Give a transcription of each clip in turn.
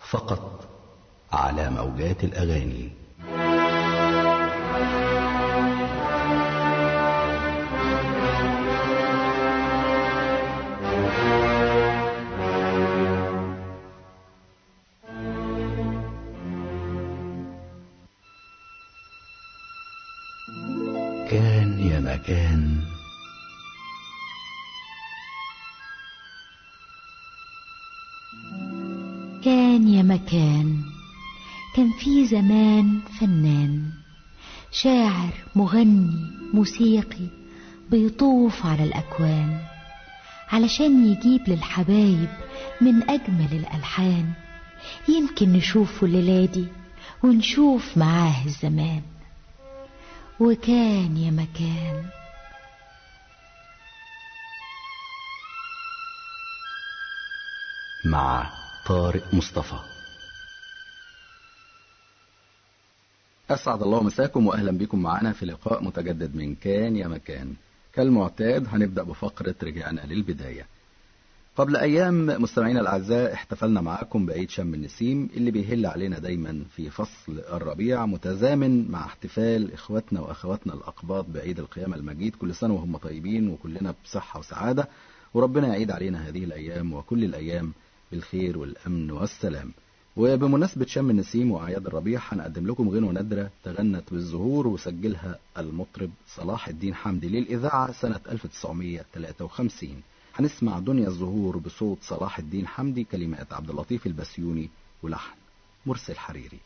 فقط على موجات الأغاني كان يا مكان كان يا مكان كان في زمان فنان شاعر مغني موسيقي بيطوف على الأكوان علشان يجيب للحبايب من أجمل الألحان يمكن نشوفه الليلة دي ونشوف معاه الزمان وكان يا مكان مع طارق مصطفى أسعد الله مساكم وأهلا بكم معنا في لقاء متجدد من كان يا مكان كالمعتاد هنبدأ بفقرة رجعنا للبداية قبل أيام مستمعينا الأعزاء احتفلنا معاكم بعيد شم النسيم اللي بيهل علينا دايما في فصل الربيع متزامن مع احتفال إخواتنا وأخواتنا الأقباط بعيد القيامة المجيد كل سنة وهم طيبين وكلنا بصحة وسعادة وربنا يعيد علينا هذه الأيام وكل الأيام بالخير والأمن والسلام وبمناسبة شم النسيم وأعياد الربيع هنقدم لكم غنوة نادرة تغنت بالزهور وسجلها المطرب صلاح الدين حمدي للإذاعة سنة 1953 هنسمع دنيا الزهور بصوت صلاح الدين حمدي كلمات عبد اللطيف البسيوني ولحن مرسل حريري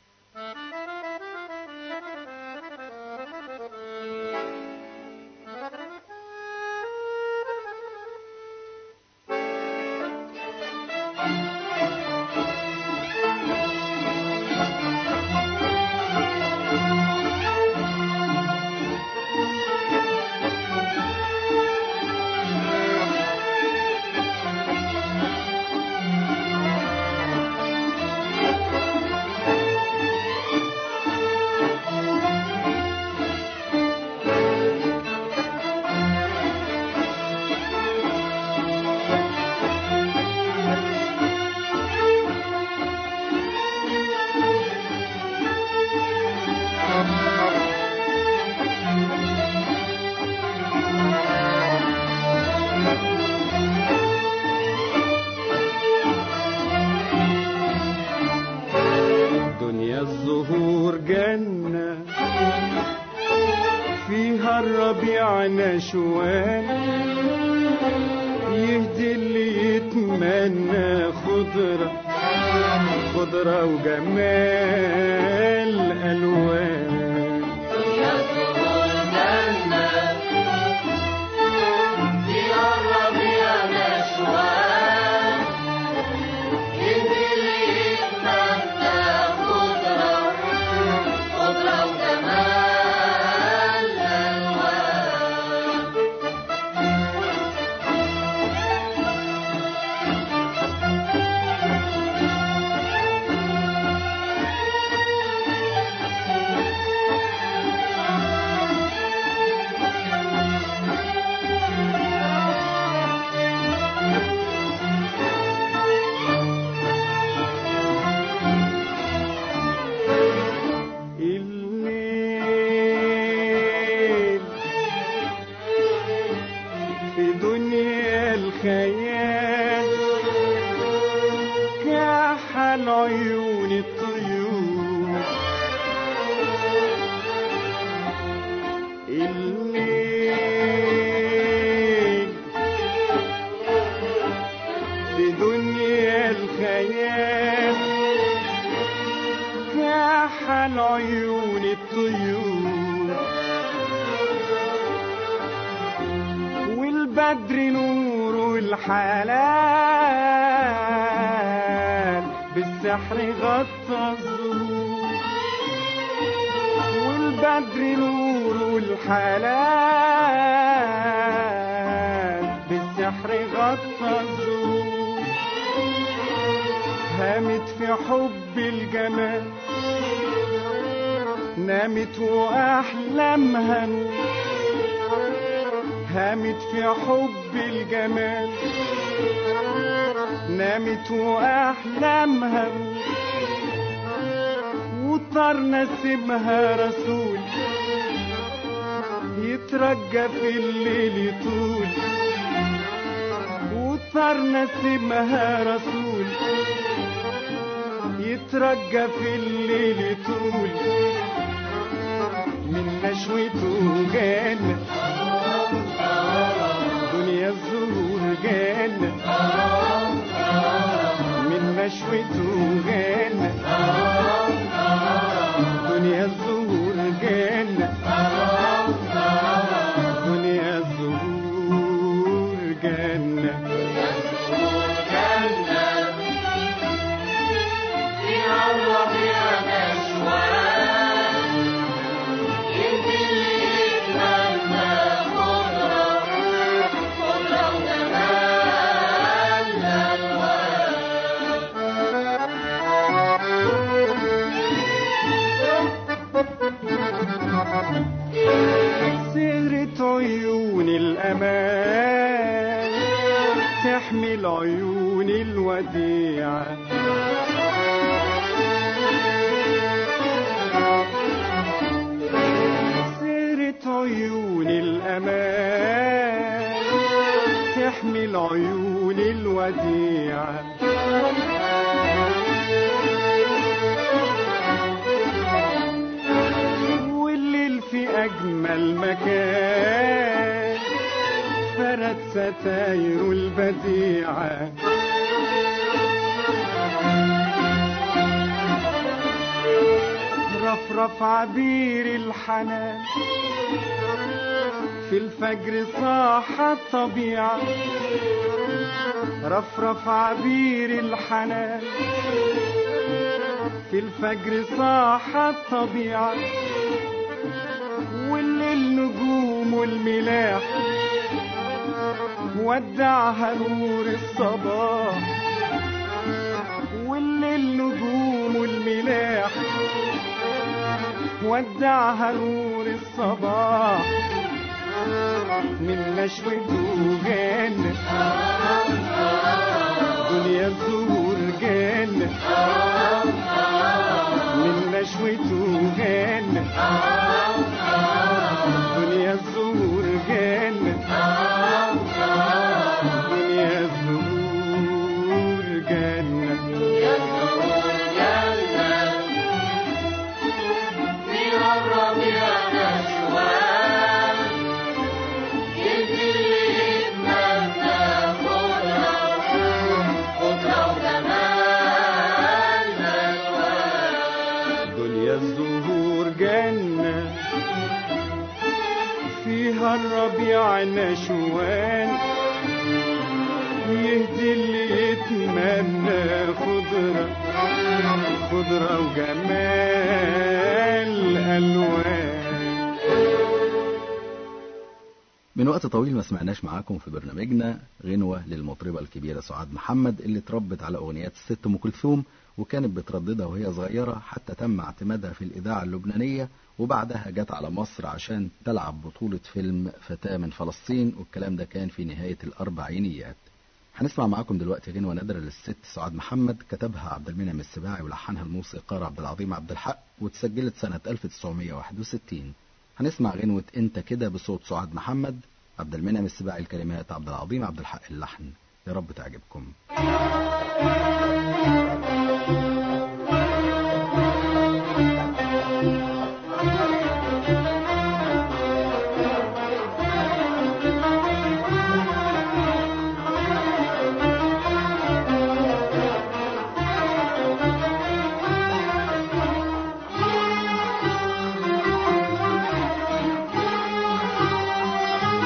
دنيا الزهور جنة فيها الربيع نشوان يهدي اللي يتمنى خضرة خضرة وجمال ألوان الليل في دنيا الخيال كحل عيون الطيور الليل في دنيا الخيال كحل عيون الطيور والبدر نور الحلال بالسحر غطى الزهور والبدر نور الحلال بالسحر غطى الزهور هامت في حب الجمال نامت وأحلامها نور هامت في حب الجمال نامت وأحلامها نور وطار نسمها رسول يترجى في الليل يطول وطار نسمها رسول يترجى في الليل يطول من نشوته جنة دنيا الزهور جنة من نشوته جنة دنيا الزهور جنة دنيا الزهور جنة سهرة عيون الأمان تحمي العيون الوديعة سهرة عيون الأمان تحمي العيون الوديعة والليل في أجمل مكان فرد ستاير البديعة رفرف عبير الحنان في الفجر صاح الطبيعة رفرف عبير الحنان في الفجر صاح الطبيعة والليل نجوم والملاح ودعها نور الصباح والليل نجوم والملاح ودعها نور الصباح من نشوته جنة دنيا الزهور جنة من نشوته جنة دنيا الزهور جنة دنيا الزهور جنة دنيا الزهور جنة فيها الربيع نشوان يهدي اللي يتمنى خضرة خضرة وجمال ألوان من وقت طويل ما سمعناش معاكم في برنامجنا غنوة للمطربة الكبيرة سعاد محمد اللي اتربت على أغنيات الست أم كلثوم وكانت بترددها وهي صغيرة حتى تم اعتمادها في الإذاعة اللبنانية وبعدها جت على مصر عشان تلعب بطولة فيلم فتاة من فلسطين والكلام ده كان في نهاية الأربعينيات هنسمع معاكم دلوقتي غنوة نادرة للست سعاد محمد كتبها عبد المنعم السباعي ولحنها الموسيقار عبد العظيم عبد الحق واتسجلت سنة 1961 هنسمع غنوة انت كده بصوت سعاد محمد عبد المنعم السباعي الكلمات عبد العظيم عبد الحق اللحن يا رب تعجبكم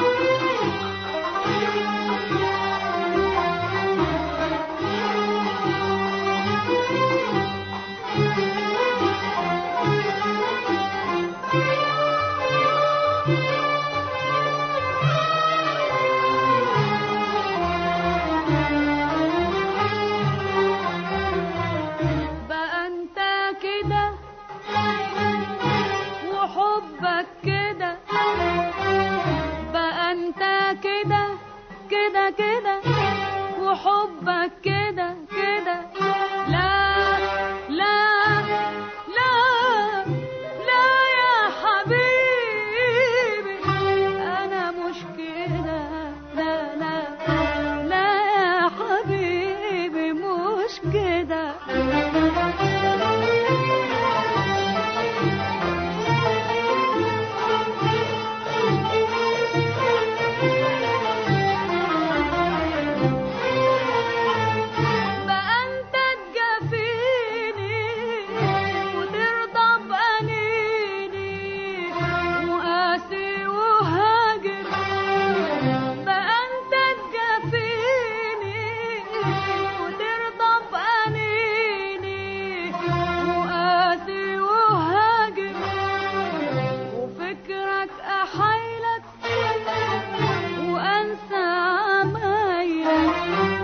Thank بقى انت تجافيني وترضى بأنيني وقاسي وهاجر بقى انت تجافيني وترضى بأنيني وقاسي وهاجر وفكرك أحايلك وأنسى عمايلك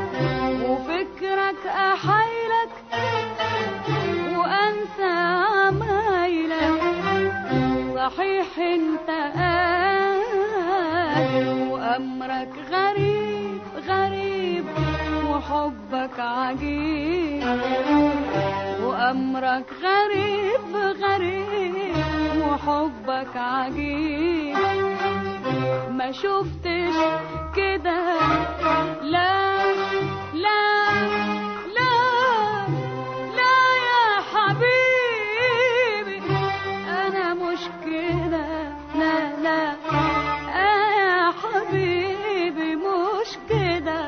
وفكرك أحايلك وأنسى عمايلك صحيح انت قادر وأمرك غريب غريب وحبك عجيب وأمرك غريب غريب وحبك عجيب ما شفتش كده لا لا لا لا يا حبيبي انا مش كده لا لا آه يا حبيبي مش كده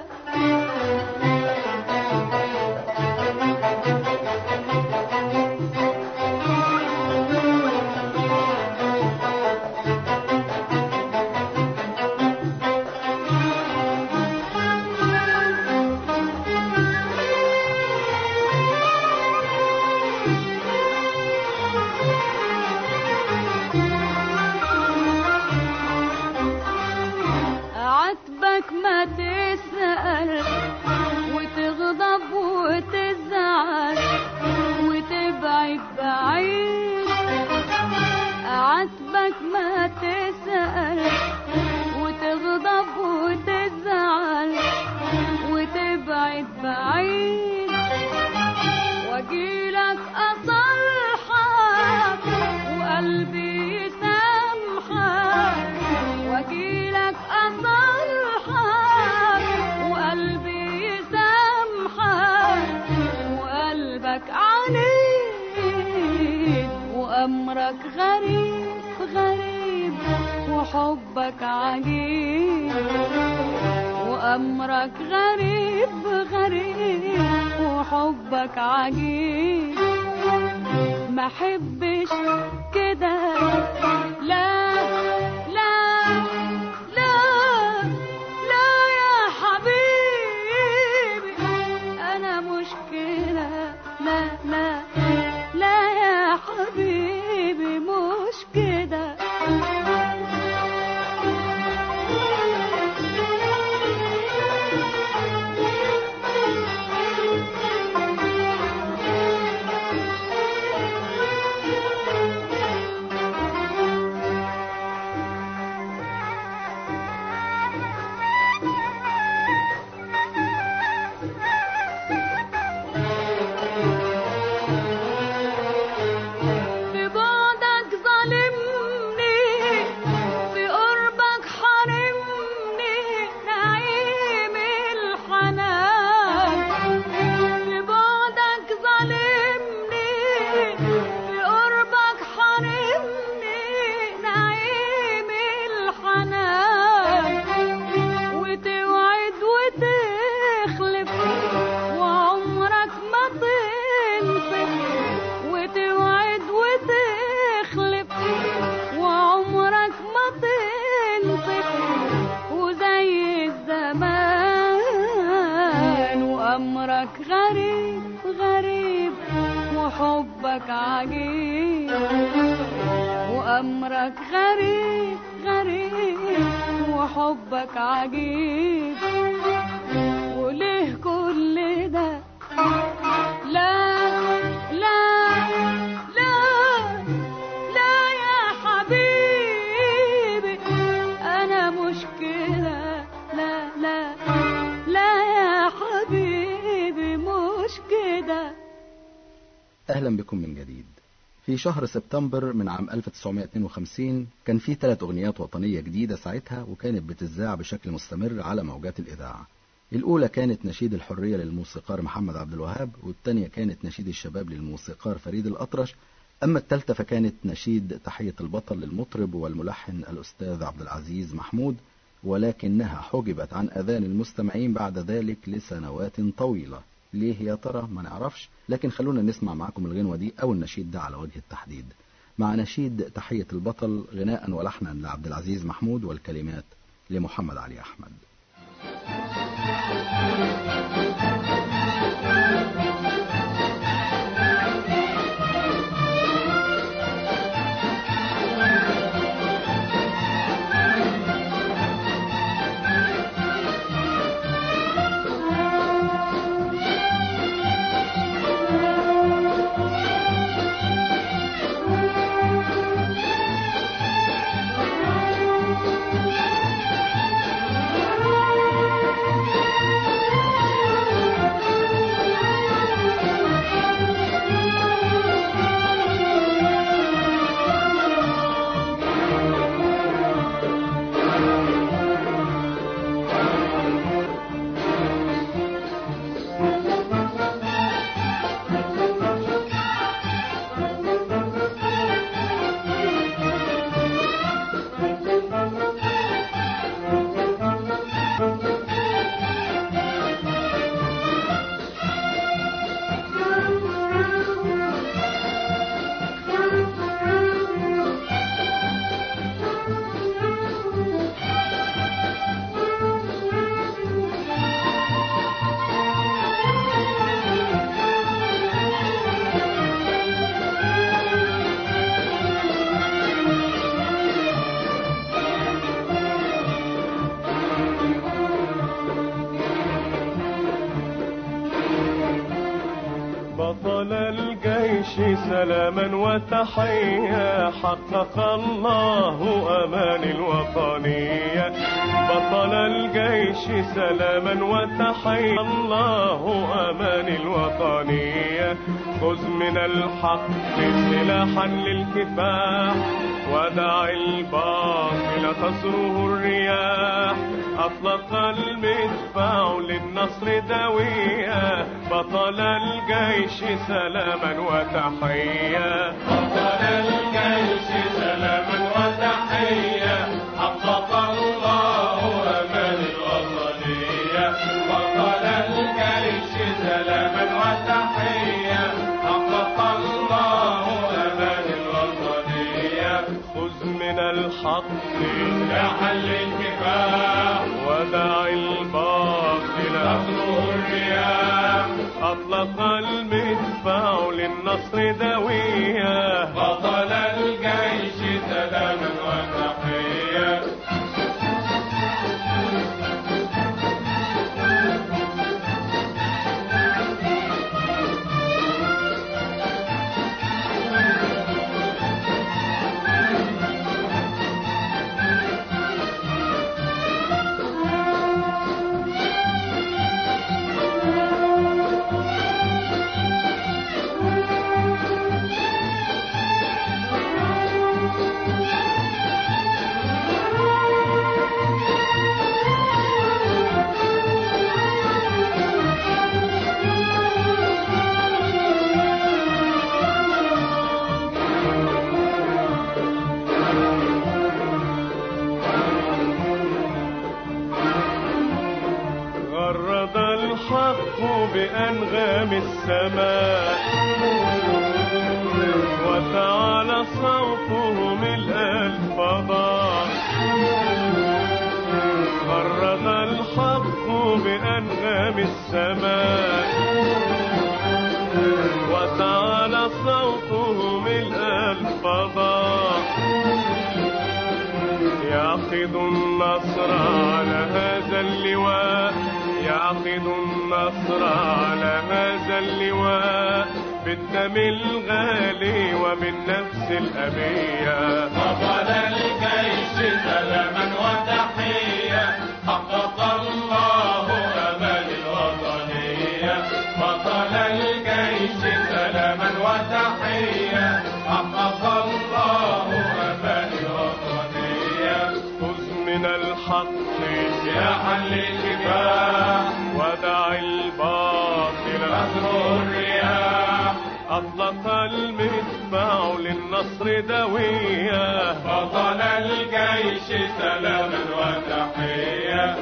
عاتبك ما تسأل وتغضب وتزعل وتبعد بعيد عاتبك ما تسأل وتغضب وتزعل وتبعد بعيد واجيلك اصلحك وقلبي يسامحك واجيلك اصلحك وقلبي يسامحك وقلبك عنيد وامرك غريب غريب وحبك عجيب وأمرك غريب غريب وحبك عجيب ما حبش كده لا لا لا لا يا حبيبي أنا مش كده لا لا لا يا حبيبي مش كده في بعدك ظالمني في قربك حرمني نعيم الحنان في بعدك ظالمني في قربك حرمني نعيم الحنان وتوعد وتخلف وعمرك ما تنصف وتوعد وتخلف وعمرك ما تنصف وزي الزمان وأمرك غريب غريب وحبك عجيب وأمرك غريب غريب وحبك عجيب وليه كل ده لا لا لا لا يا حبيبي انا مش كده لا لا لا يا حبيبي مش كده أهلا بكم من جديد في شهر سبتمبر من عام 1952 كان في ثلاث أغنيات وطنية جديدة ساعتها وكانت بتذاع بشكل مستمر على موجات الإذاعة الأولى كانت نشيد الحرية للموسيقار محمد عبد الوهاب والثانية كانت نشيد الشباب للموسيقار فريد الأطرش أما الثالثة فكانت نشيد تحية البطل للمطرب والملحن الأستاذ عبد العزيز محمود ولكنها حجبت عن أذان المستمعين بعد ذلك لسنوات طويلة ليه يا ترى ما نعرفش لكن خلونا نسمع معكم الغنوة دي أو النشيد ده على وجه التحديد مع نشيد تحية البطل غناء ولحنا لعبد العزيز محمود والكلمات لمحمد علي أحمد بطل الجيش سلاما وتحية حقق الله أمان الوطنية بطل الجيش سلاما وتحية الله أمان الوطنية خذ من الحق سلاحا للكفاح ودع الباطل تصره الرياح أطلق المدفع للنصر دوية بطل الجيش سلاما وتحية بطل الجيش سلاما وتحية حقق الله أمان الوطنية بطل الجيش سلاما وتحية حقق الله أمان الوطنية خذ من الحق سلاحا للكفاح ودع الباطل أخذه الرياح أطلق المدفع للنصر دوية بطل الجيش سلاما وتحية غرد الحق بأنغام السماء وتعالى صوته ملء الفضاء غرد الحق بأنغام السماء وتعالى صوته ملء الفضاء يعقد النصر على هذا اللواء يعقد النصر على هذا اللواء بالدم الغالي وبالنفس الأبية بطل الجيش سلاما وتحية حقق الله أمان الوطنية بطل الجيش سلاما وتحية حقق الله أمان الوطنية خذ من الحق سلاحا للكفاح أطلق المدفع للنصر دوية بطل الجيش سلاما وتحية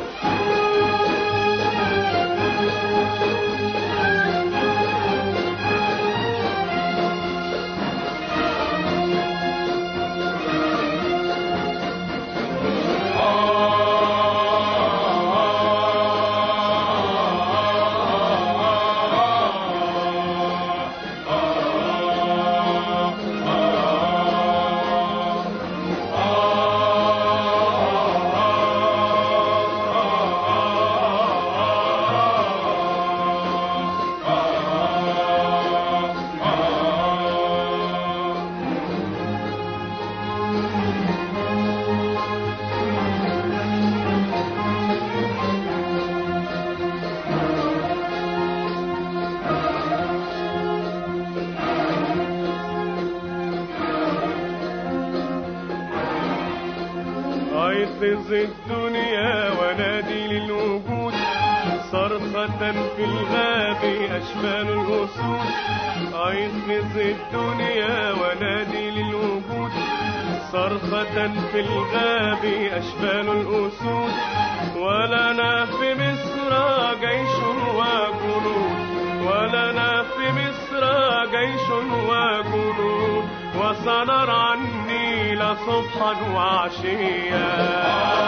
أيقظ الدنيا ونادي للوجود صرخة في الغاب أشبال الأسود أيقظ الدنيا ونادي للوجود صرخة في الغاب أشبال الأسود ولنا في مصر جيش وجنود ولنا في مصر جيش وجنود وسنرى النيل صبحا وعشيا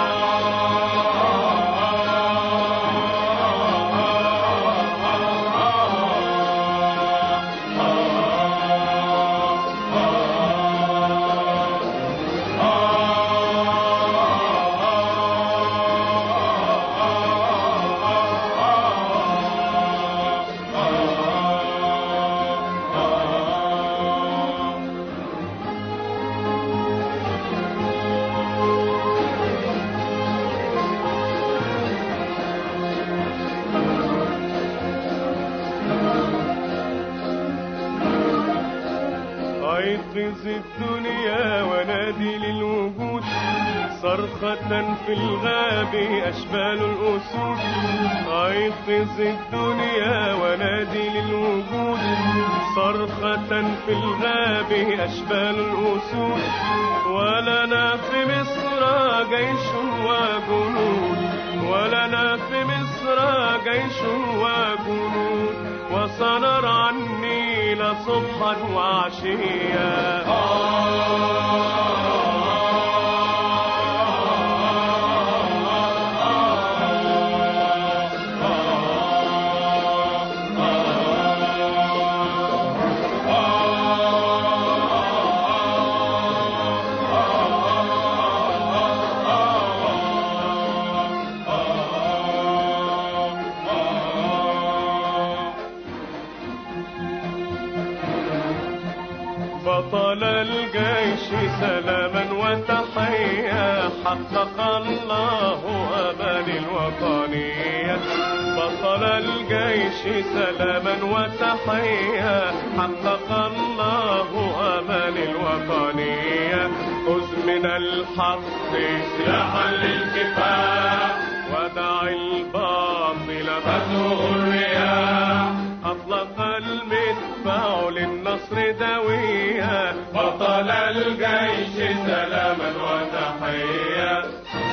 أيقظ الدنيا ونادي للوجود صرخة في الغاب أشبال الأسود أيقظ الدنيا ونادي للوجود صرخة في الغاب أشبال الأسود ولنا في مصر جيش وجنود ولنا في مصر جيش وجنود وسنرى النيل صبحا وعشيا بطل الجيش سلاما وتحية حقق الله أمان الوطنية بطل الجيش سلاما وتحية حقق الله أمان الوطنية خذ من الحق سلاحا للكفاح ودع الباطل تدعو الرياح أطلق المدفع للنصر دوية بطل الجيش سلاما وتحية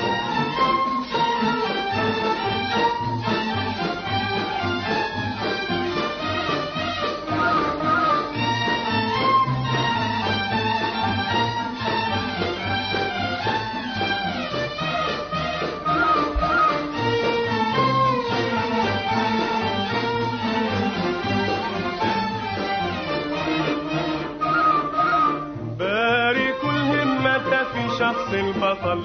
باركوا الهمة في شخص البطل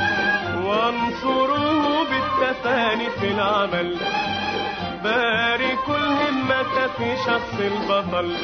وانصروه بالتفاني في العمل باركوا الهمة في شخص البطل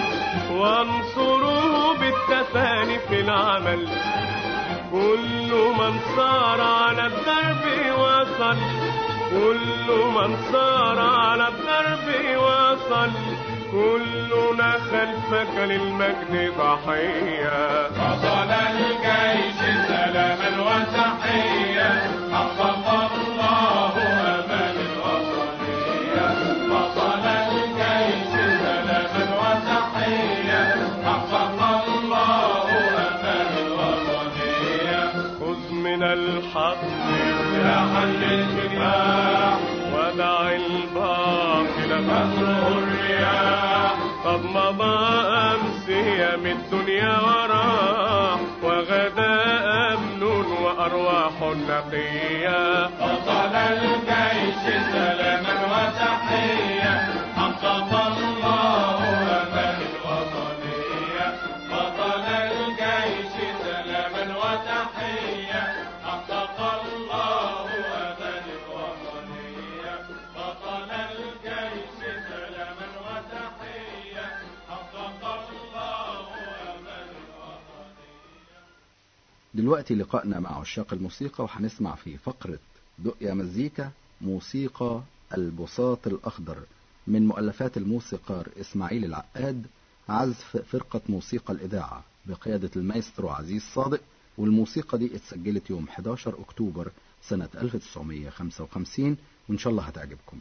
وانصروه بالتفاني في العمل كل من صار على الدرب وصل كل من صار على الدرب وصل كلنا خلفك للمجد ضحية بطل الجيش سلاما وتحية حقق الله أمان الوطنية بطل الجيش سلاما وتحية وتحية حقق الله أمل الوطنية خذ من الحق سلاحا للكفاح ودع الباطل تسرق الرياح قد مضى أمسي من الدنيا وراح وغدا أمن وأرواح نقية بطل الجيش سلاما وتحية حقق الله أمل الوطنية بطل الجيش سلاما وتحية حقق الله أمل الوطنية بطل الجيش سلاما وتحية حقق الله أمل الوطنية دلوقتي لقائنا مع عشاق الموسيقى وهنسمع في فقرة دقيا مزيكا موسيقى البساط الأخضر من مؤلفات الموسيقار إسماعيل العقاد عزف فرقة موسيقى الإذاعة بقيادة المايسترو عزيز صادق والموسيقى دي اتسجلت يوم 11 أكتوبر سنة 1955 وإن شاء الله هتعجبكم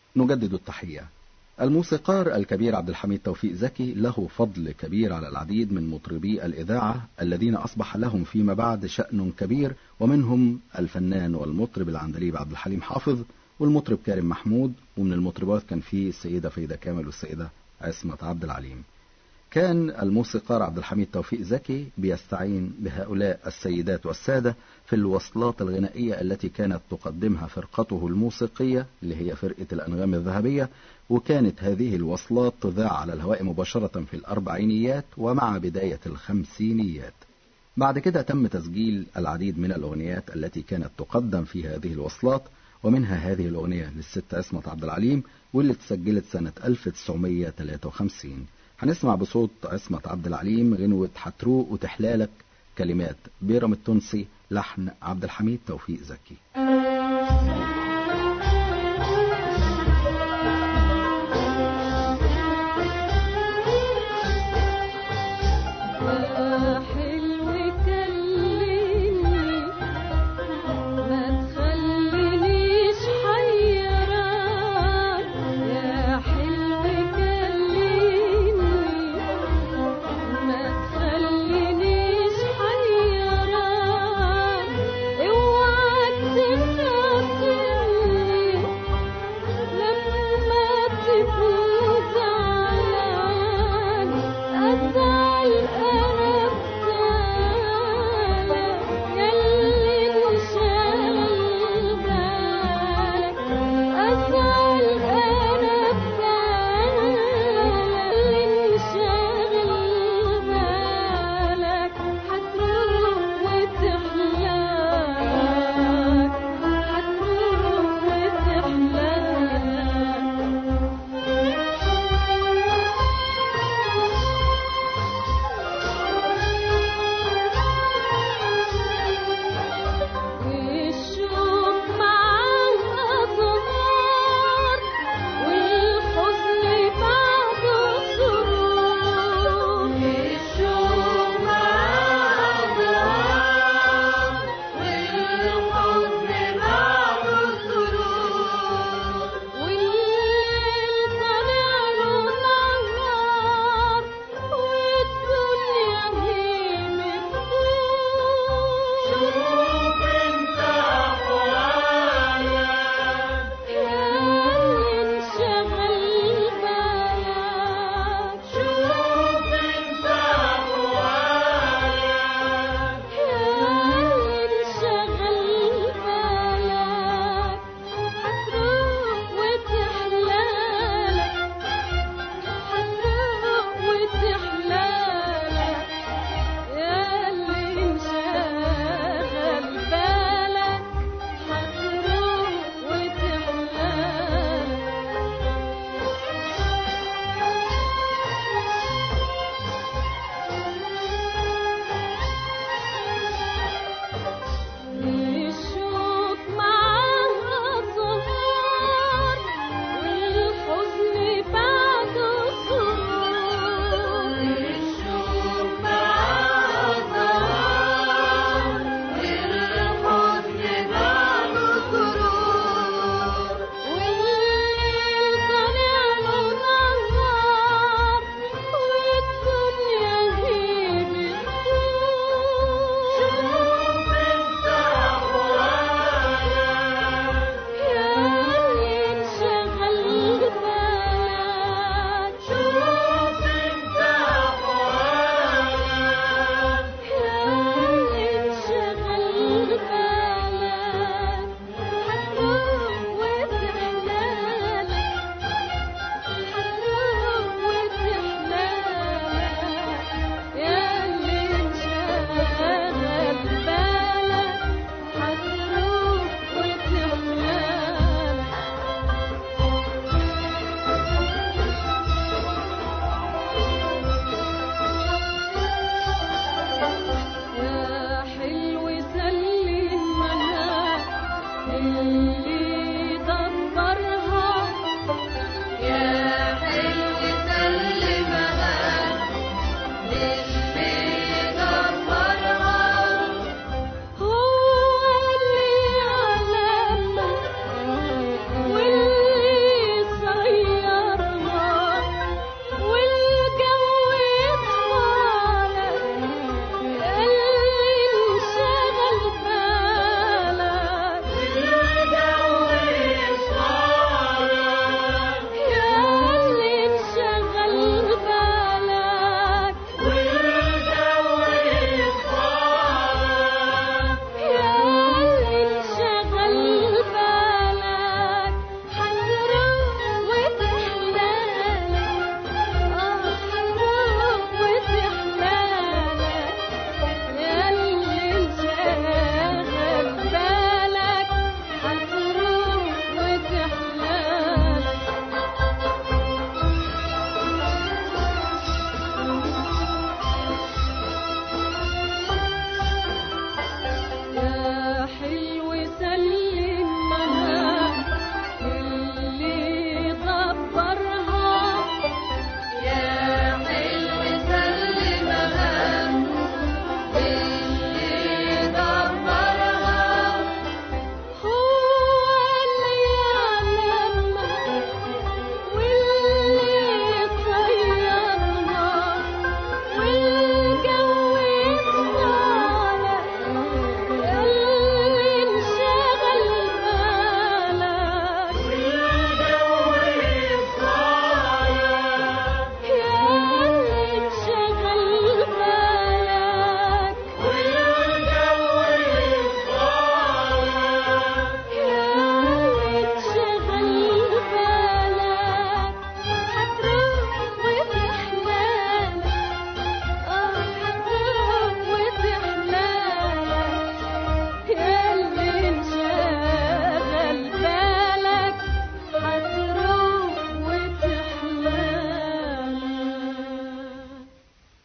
نجدد التحية الموسيقار الكبير عبد الحميد توفيق زكي له فضل كبير على العديد من مطربي الإذاعة الذين أصبح لهم فيما بعد شأن كبير ومنهم الفنان والمطرب العندليب عبد الحليم حافظ والمطرب كارم محمود ومن المطربات كان فيه السيدة فايدة كامل والسيدة عصمة عبد العليم كان الموسيقار عبد الحميد توفيق زكي بيستعين بهؤلاء السيدات والسادة في الوصلات الغنائية التي كانت تقدمها فرقته الموسيقية اللي هي فرقة الأنغام الذهبية وكانت هذه الوصلات تذاع على الهواء مباشرة في الأربعينيات ومع بداية الخمسينيات بعد كده تم تسجيل العديد من الأغنيات التي كانت تقدم في هذه الوصلات ومنها هذه الأغنية للست عصمت عبد العليم واللي اتسجلت سنة 1953 هنسمع بصوت عصمت عبد العليم غنوة حتروق وتحلالك كلمات بيرم التونسي لحن عبد الحميد توفيق زكي يا حلو كلمني ما تخلينيش حيران يا حلو كلمني ما تخلينيش حيران اوعى تسيبني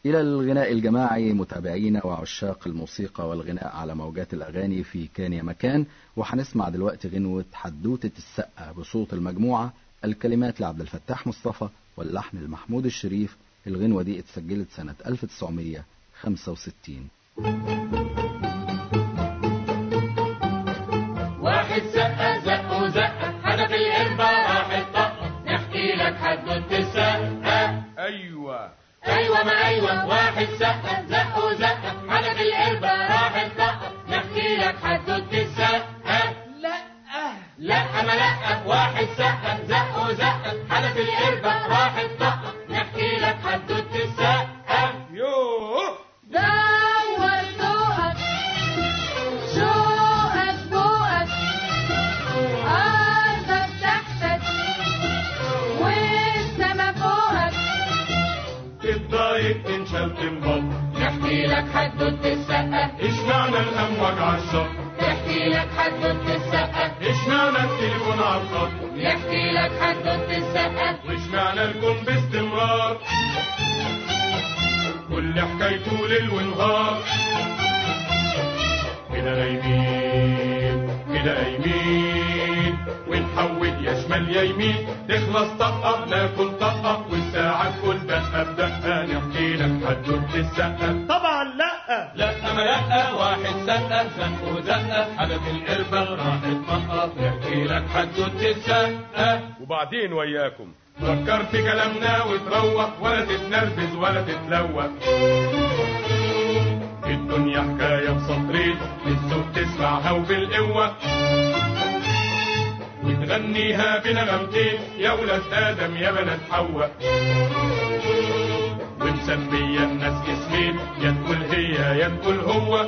إلى الغناء الجماعي متابعينا وعشاق الموسيقى والغناء على موجات الأغاني في كان يا مكان وهنسمع دلوقتي غنوة حدوتة السقة بصوت المجموعة الكلمات لعبد الفتاح مصطفى واللحن لمحمود الشريف الغنوة دي اتسجلت سنة 1965 واحد زقة زق وزقة حدف القربة راحت طقة نحكي لك حدوتة السقة ايوه ايوه ما ايوه واحد زقة زق وزقة حدف القربة راحت طقة نحكي لك حدوتة السقة لا لا ما لا واحد زقة زق وزقة حدف القربة راحت طقة نحكي لك حدوتة السقة يوه دور ذوقك شوقك فوقك أرضك تحتك والسما فوقك تتضايق تنشل تنبض نحكي لك حدوتة السقة اشمعنى الامواج عالشط نحكي لك حدوتة السقة اشمعنى التليفون عالخط نحكي لك حدوتة السقة واشمعنى الكون باستمرار كل حكايته ليل ونهار كده نايمين كده قايمين ونحول يا شمال يا يمين تخلص طقة ناكل طقة والساعة تقول دقة بدقة نحكي لك حدوتة السقة طبعا لا لا ما لا واحد زقة زق وزقة حدف القربة راحت طقة نحكي لك حدوتة السقة وبعدين وياكم فكر في كلامنا وتروح ولا تتنرفز ولا تتلوى الدنيا حكاية بسطرين للذوق تسمعها وبالقوة وتغنيها بنغمتين يا ولاد آدم يا بنات حواء ومسمية الناس اسمين يا تقول هي يا تقول هو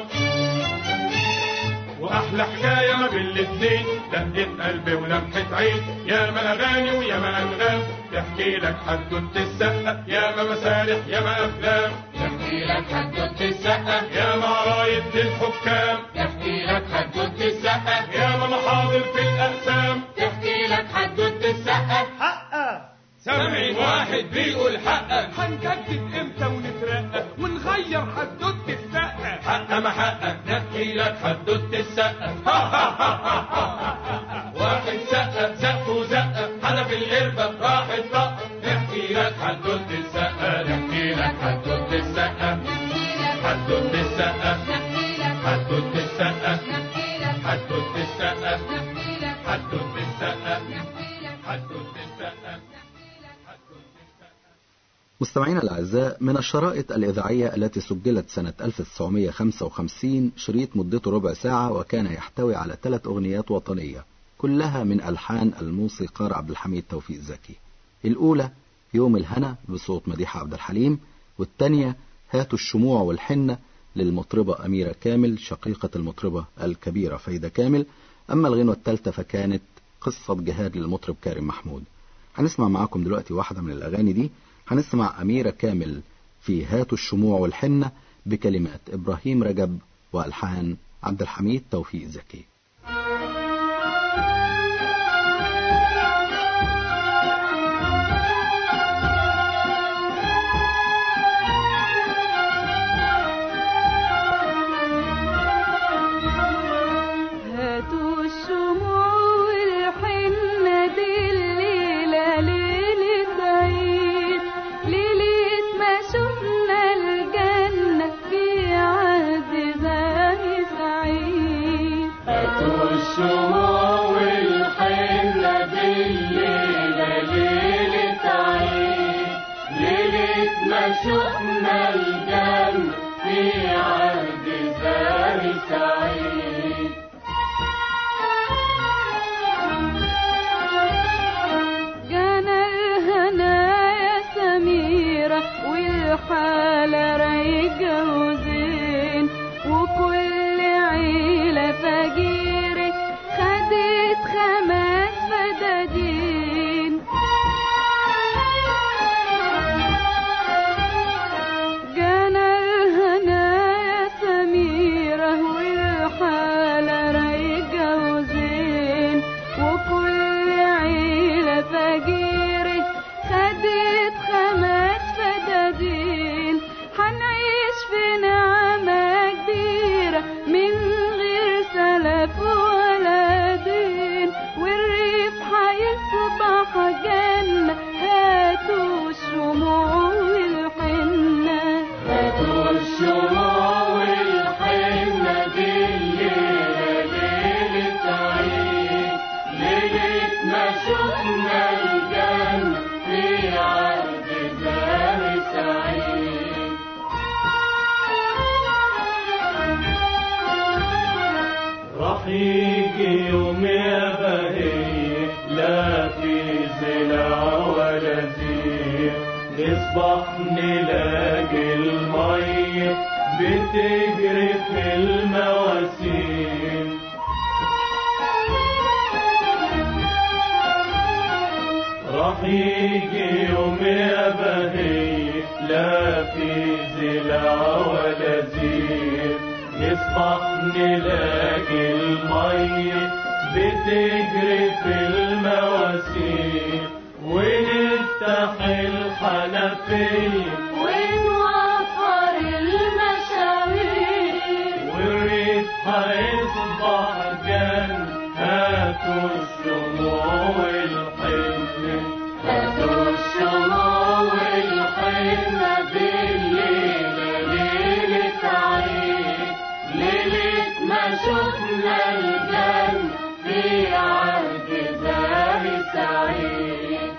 واحلى حكايه ما بين الاتنين دقة قلب ولمحة عين يا ما اغاني ويا ما انغام تحكي لك حدوتة السقة يا ما مسارح يا ما افلام نحكي لك حدوتة السقة يا ما عرايد للحكام نحكي لك حدوتة السقة يا ما محاضر في الاقسام تحكي لك حدوتة السقة حقا سامعين واحد بيقول حقا هنجدد امتى ونترقى ونغير حدوتة السقة حقا ما حقا نحكي لك حدوتة السقة واحد سقة زق وزقة حدف القربة راحت طقة نحكي لك حدوتة السقة نحكي لك حدوتة السقة حدوتة السقة حدوتة السقة حدوتة السقة حدوتة السقة حدوتة السقة مستمعينا الأعزاء من الشرائط الإذاعية التي سجلت سنة 1955 شريط مدته ربع ساعة وكان يحتوي على ثلاث أغنيات وطنية كلها من ألحان الموسيقار عبد الحميد توفيق زكي الأولى يوم الهنا بصوت مديحة عبد الحليم والثانية هاتوا الشموع والحنة للمطربة أميرة كامل شقيقة المطربة الكبيرة فايدة كامل أما الغنوة الثالثة فكانت قصة جهاد للمطرب كارم محمود هنسمع معاكم دلوقتي واحدة من الأغاني دي هنسمع أميرة كامل في هاتوا الشموع والحنة بكلمات إبراهيم رجب وألحان عبد الحميد توفيق زكي هاتوا الشموع والحنة دي الليلة ليلة عيد ليلة ما شفنا الجنة في عهد زاهي سعيد هاتوا الشموع والحنة راح يجي يوم يا بهية لا في زلع ولا زير نصبح نلاقي المية بتجري في المواسير راح يجي يوم يا بهية لا في زلع ولا زير نصبح نلاقي المية بتجري في المواسير ونفتح الحنفية ونوفر المشاوير والريف هيصبح جنة هاتوا الشموع والحنة هاتوا الشموع والحنة بالليلة ليلة عيد ليلة ما شفنا الجنة في عهد زاهي سعيد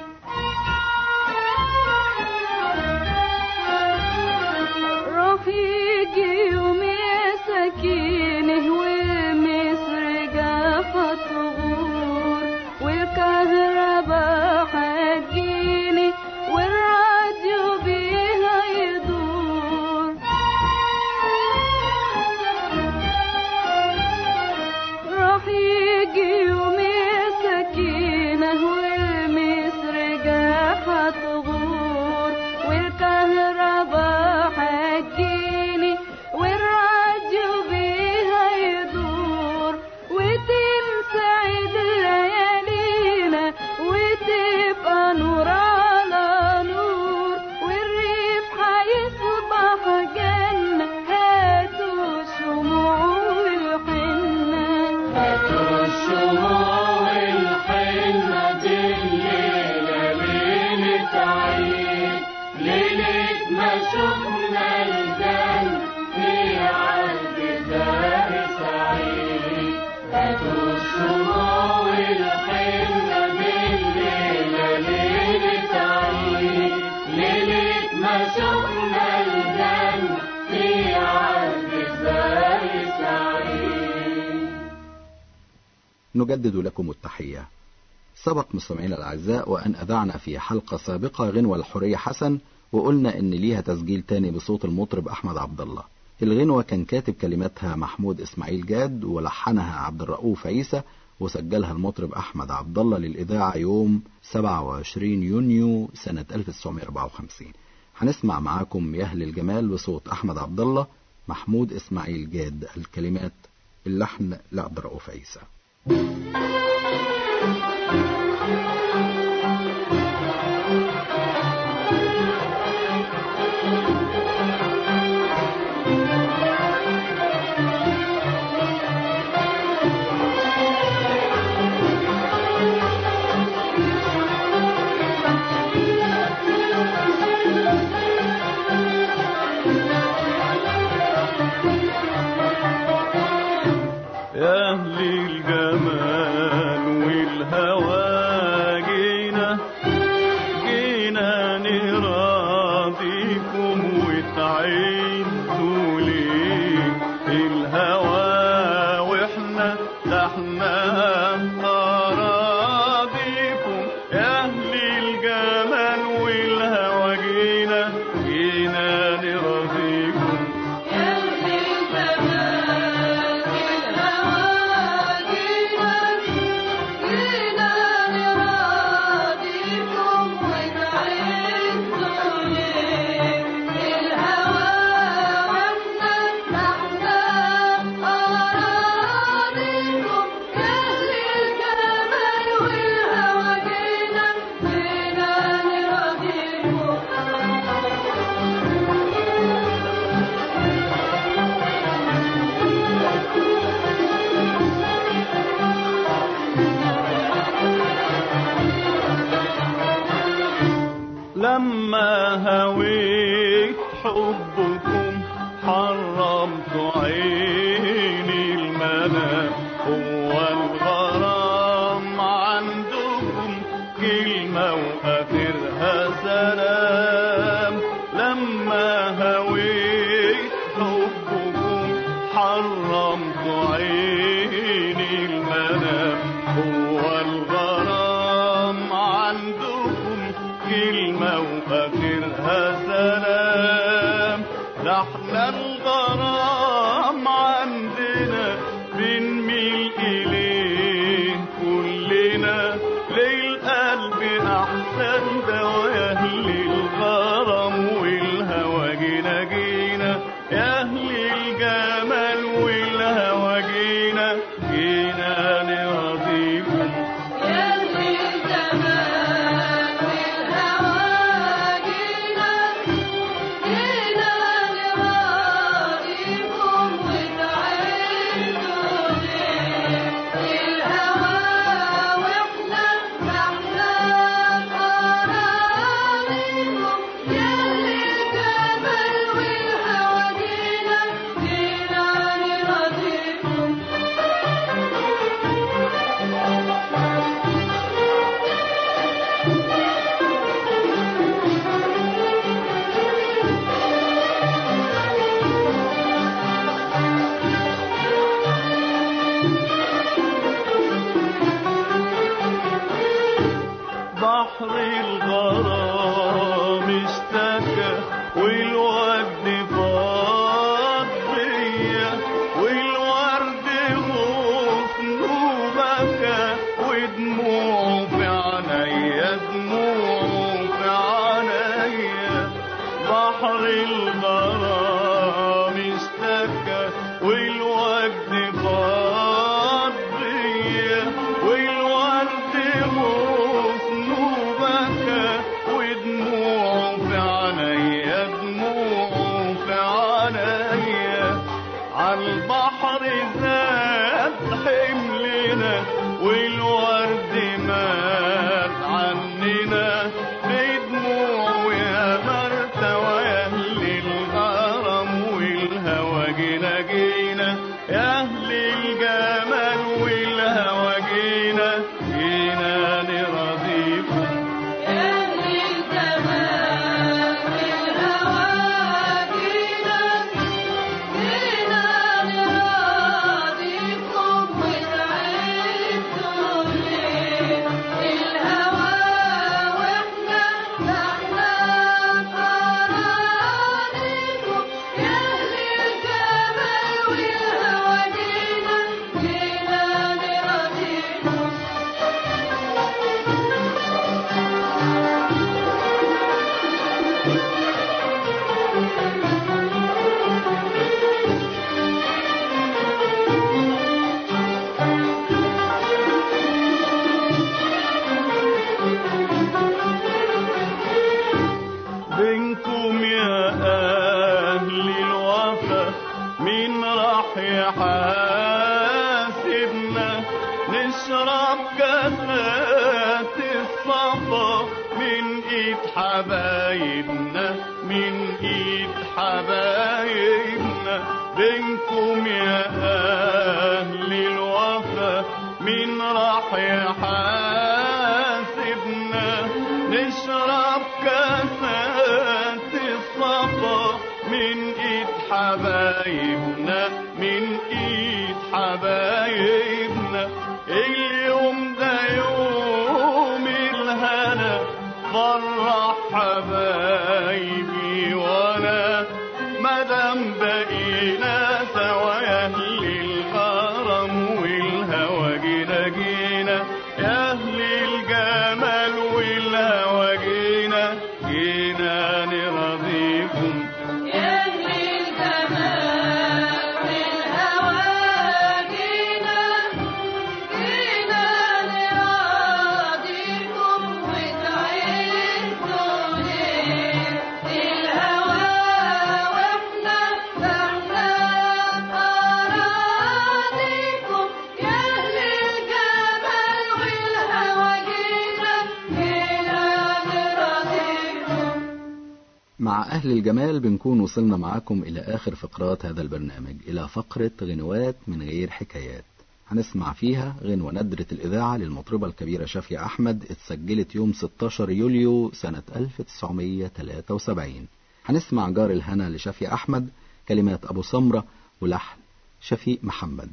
راح يجي يوم يا سكينه ومصر جافة تغور والكهرباء هتجيني والراديو بيها يدور راح يجي يوم يا سكينة والمصر جافة تغور والكهرباء هتجيني والراديو بيها يدور وتنسعد ليالينا وتبقى نور على نور والريف هيصبح جنة هاتوا شموع الحنة هاتوا الشموع الحنة دي الليلة ليلة عيد ليلة ما شفنا الجنة في عهد زاهي سعيد هاتوا الشموع الحنة بالليلة ليلة عيد ليلة ما شفنا الجنة في عهد زاهي سعيد نجدد لكم التحية سبق مستمعينا الأعزاء وأن أذعنا في حلقة سابقة غنوة الحرية حسن وقلنا إن ليها تسجيل تاني بصوت المطرب أحمد عبد الله الغنوة كان كاتب كلماتها محمود إسماعيل جاد ولحنها عبد الرؤوف عيسى وسجلها المطرب أحمد عبد الله للإذاعة يوم 27 يونيو سنة 1954 هنسمع معاكم يا أهل الجمال بصوت أحمد عبد الله محمود إسماعيل جاد الكلمات اللحن لعبد الرؤوف عيسى يا أهل الجمال والهوى جينا جينا نراضيكم وتعيدوا ليه الهوى واحنا تحنا أراضيكم يا أهل الجمال والهوى جينا جينا نراضيكم لما هويت حبكم حرمت عيني المنام هو الغرام عندكم كلمة وآخرها سلام لما هويت حبكم حرمت عيني حبنا بنميل إليه كلنا للقلب أحسن دوا يا أهل الغرام والهوى جينا جينا يا أهل الجمال والهوى جينا جينا نرضيكم بحر الغرام اشتكى والورد فاض بيا والورد غصنه بكى ودموعه في عينيا دموعه في عينيا بحر الغرام اشتكى والورد فاض بيا والورد غصنه بكى ودموعه في عينيا دموعه في عينيا عالبحر زاد حملنا والورد مات عننا بدموع يا مرتوى يا اهل الغرام والهوى جينا جينا يا اهل الجمال والهوى جينا جينا نرضيكم بينكم يا أهل الوفا مين راح يحاسبنا نشرب كاسات الصفا من ايد حبايبنا من ايد حبايبنا بينكم يا أهل الوفا مين راح يحاسبنا نشرب كاسات الصفا من ايد حبايبنا من ايد حبايبنا اليوم ده يوم الهنا فرح حبايبي وانا مادام بقينا سوا يا اهل الغرام والهوى جينا جينا يا اهل الجمال والهوى جينا جينا نرضيكم مع أهل الجمال بنكون وصلنا معاكم إلى آخر فقرات هذا البرنامج إلى فقرة غنوات من غير حكايات هنسمع فيها غنوة ندرة الإذاعة للمطربة الكبيرة شافية أحمد اتسجلت يوم 16 يوليو سنة 1973 هنسمع جار الهنا لشافية أحمد كلمات أبو سمرة ولحن شفيق محمد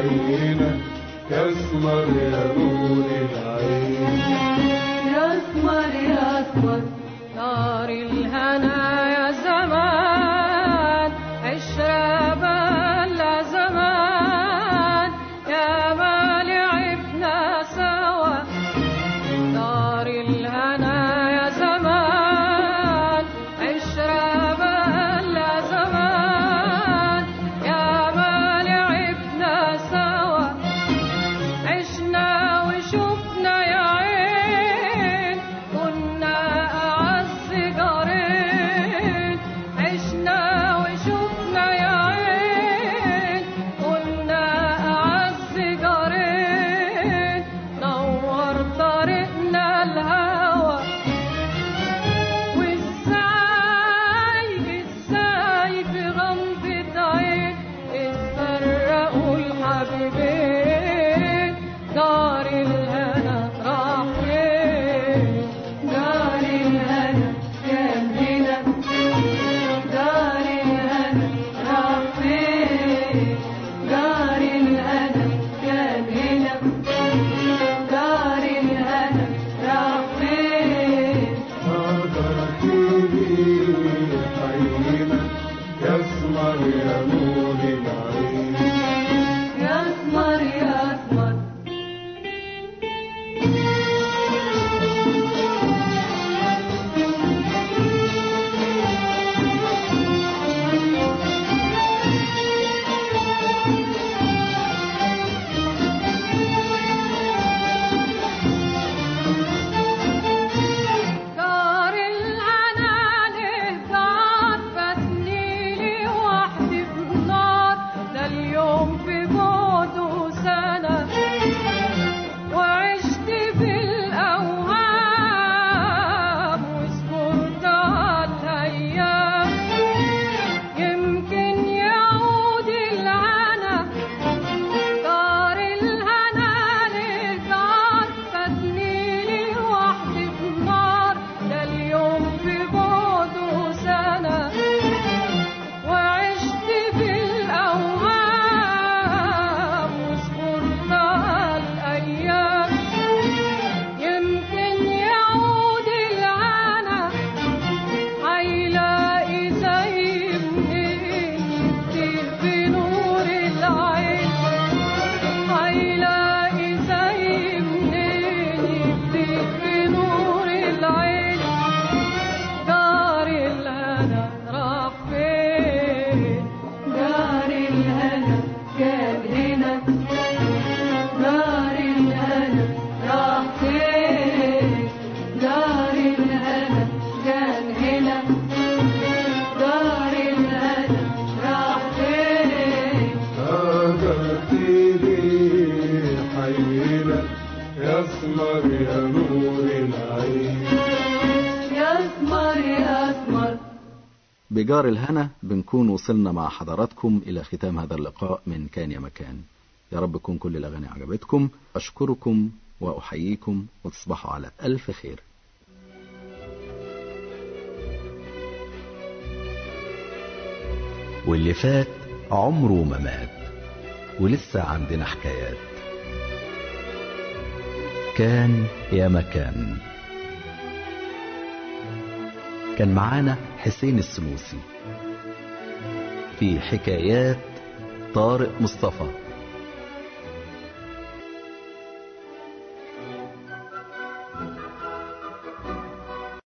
حينا يا اسمر يا نور العين يا اسمر يا اسمر نار الهنا يا زمان عشرة بلا زمان يا ما لعبنا سوا نار الهنا يا زمان عشرة بلا زمان يا ما لعبنا سوا عشنا وشفنا يا عين كنا أعز جارين عشنا وشفنا يا عين كنا أعز جارين نور طريقنا الهوى وازاي ازاي في غمضة عين اتفرقوا الحبيبين دار الهنا راح فين دار الهنا كان هنا دار الهنا راح فين دار الهنا كان هنا دار الهنا راح فين قدرتني حينا يا اسمر يا نور العين يا اسمر يا اسمر دار العنان دار فاتني لي وحدي في النار ده اليوم في بعده سنة وعشت في الأوهام وصبرت على الأيام يمكن يعود الهنا دار الهنا للدار فاتني لي وحدي في النار ده اليوم في بعده سنة وعشت في الأوهام وصبرت على الأيام يمكن يعود الهنا هيلاقي زي منين يطير في نور العين هيلاقي زي منين يطير في نور العين دار الهنا راح فين دار الهنا كان هنا دار الهنا راح فين دار الهنا كان هنا دار الهنا راح فين قدرتني حينا يا اسمر يا نور العين يا اسمر يا اسمر بجار الهنا بنكون وصلنا مع حضراتكم إلى ختام هذا اللقاء من كان يا مكان يا رب تكون كل الأغاني عجبتكم أشكركم وأحييكم وتصبحوا على ألف خير واللي فات عمره ما مات ولسه عندنا حكايات كان يا مكان كان معانا حسين السنوسي في حكايات طارق مصطفى